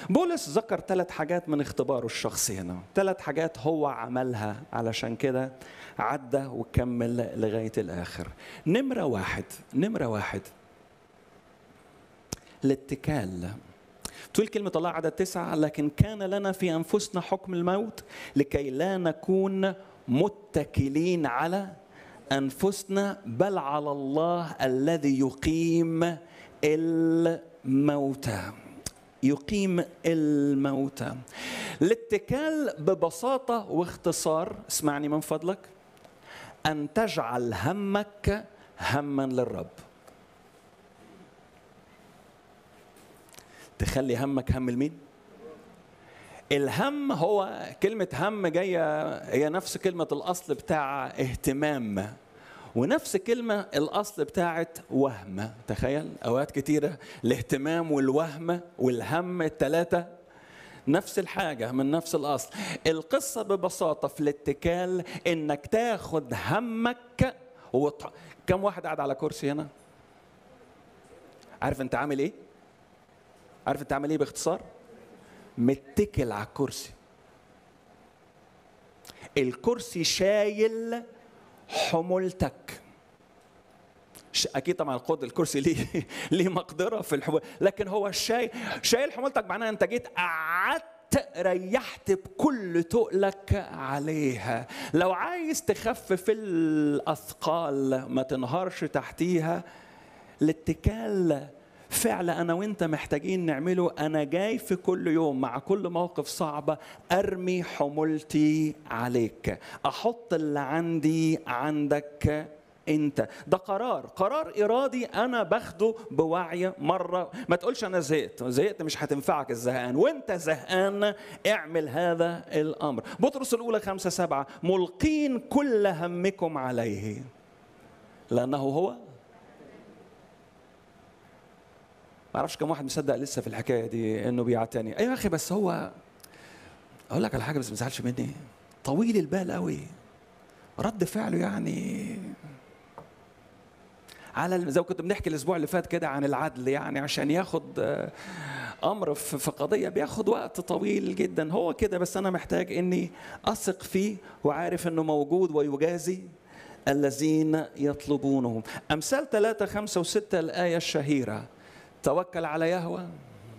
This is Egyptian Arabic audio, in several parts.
بولس ذكر ثلاث حاجات من اختباره الشخصي هنا ثلاث حاجات هو عملها علشان كده عدى وكمل لغاية الآخر نمرة واحد نمرة واحد الاتكال تقول كلمة الله عدد تسعة لكن كان لنا في أنفسنا حكم الموت لكي لا نكون متكلين على أنفسنا بل على الله الذي يقيم الموتى يقيم الموتى الاتكال ببساطة واختصار اسمعني من فضلك أن تجعل همك هما للرب تخلي همك هم لمين؟ الهم هو كلمة هم جاية هي نفس كلمة الأصل بتاع اهتمام ونفس كلمة الأصل بتاعت وهم تخيل أوقات كتيرة الاهتمام والوهم والهم التلاتة نفس الحاجة من نفس الأصل القصة ببساطة في الاتكال إنك تاخد همك وط... كم واحد قاعد على كرسي هنا عارف أنت عامل إيه عارف أنت عامل إيه باختصار متكل على الكرسي الكرسي شايل حمولتك اكيد طبعا القد الكرسي ليه ليه مقدره في الحمول لكن هو شايل شايل حمولتك معناها انت جيت قعدت ريحت بكل تقلك عليها لو عايز تخفف الاثقال ما تنهارش تحتيها الاتكال فعل انا وانت محتاجين نعمله انا جاي في كل يوم مع كل موقف صعبه ارمي حمولتي عليك احط اللي عندي عندك انت ده قرار قرار ارادي انا باخده بوعي مره ما تقولش انا زهقت زهقت مش هتنفعك الزهقان وانت زهقان اعمل هذا الامر بطرس الاولى خمسة سبعة ملقين كل همكم عليه لانه هو ما اعرفش كم واحد مصدق لسه في الحكايه دي انه بيعتني ايوه يا اخي بس هو اقول لك على حاجه بس ما تزعلش مني طويل البال قوي رد فعله يعني على زي ما كنت بنحكي الاسبوع اللي فات كده عن العدل يعني عشان ياخد امر في قضيه بياخد وقت طويل جدا هو كده بس انا محتاج اني اثق فيه وعارف انه موجود ويجازي الذين يطلبونه امثال ثلاثة خمسة وستة الآية الشهيرة توكل على يهوه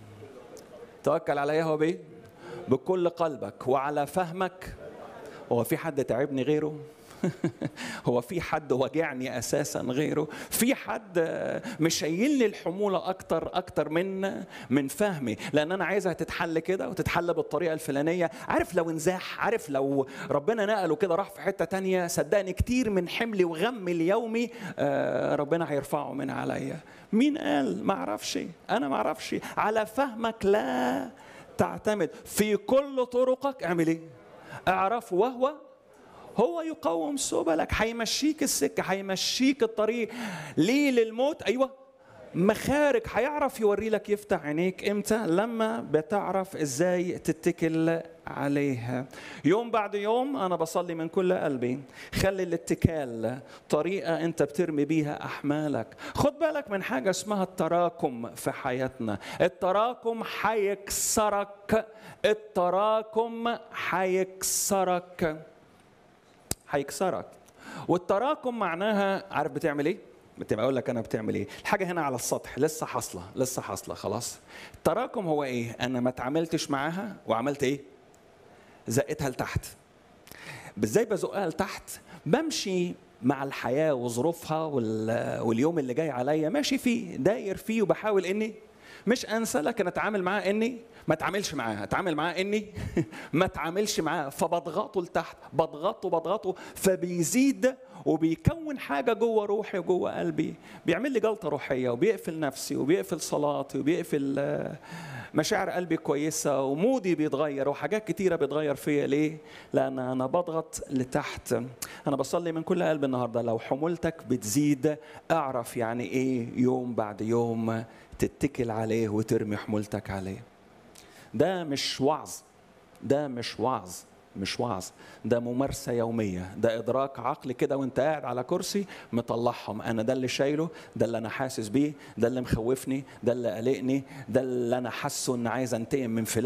توكل على يهوه بايه بكل قلبك وعلى فهمك هو في حد تعبني غيره هو في حد وجعني اساسا غيره في حد مش شايل لي الحموله اكتر اكتر من من فهمي لان انا عايزها تتحل كده وتتحل بالطريقه الفلانيه عارف لو انزاح عارف لو ربنا نقله كده راح في حته تانية صدقني كتير من حملي وغمي اليومي ربنا هيرفعه من عليا مين قال ما اعرفش انا ما اعرفش على فهمك لا تعتمد في كل طرقك اعمل ايه اعرف وهو هو يقوم سبلك هيمشيك السكه هيمشيك الطريق ليه للموت ايوه مخارج هيعرف يوري لك يفتح عينيك امتى لما بتعرف ازاي تتكل عليها يوم بعد يوم انا بصلي من كل قلبي خلي الاتكال طريقه انت بترمي بيها احمالك خد بالك من حاجه اسمها التراكم في حياتنا التراكم هيكسرك التراكم هيكسرك هيكسرك والتراكم معناها عارف بتعمل ايه بتبقى اقول لك انا بتعمل ايه الحاجه هنا على السطح لسه حاصله لسه حاصله خلاص التراكم هو ايه انا ما اتعاملتش معاها وعملت ايه زقتها لتحت ازاي بزقها لتحت بمشي مع الحياه وظروفها واليوم اللي جاي عليا ماشي فيه داير فيه وبحاول اني مش انسى لكن اتعامل معاه اني ما اتعاملش معاه اتعامل معاه اني ما اتعاملش معاه فبضغطه لتحت بضغطه بضغطه فبيزيد وبيكون حاجه جوه روحي وجوه قلبي بيعمل لي جلطه روحيه وبيقفل نفسي وبيقفل صلاتي وبيقفل مشاعر قلبي كويسه ومودي بيتغير وحاجات كتيره بيتغير فيا ليه؟ لان انا بضغط لتحت انا بصلي من كل قلب النهارده لو حمولتك بتزيد اعرف يعني ايه يوم بعد يوم تتكل عليه وترمي حمولتك عليه ده مش وعظ ده مش وعظ مش وعظ ده ممارسة يومية ده إدراك عقلي كده وانت قاعد على كرسي مطلعهم أنا ده اللي شايله ده اللي أنا حاسس بيه ده اللي مخوفني ده اللي قلقني ده اللي أنا حاسه إن عايز أنتقم من فلان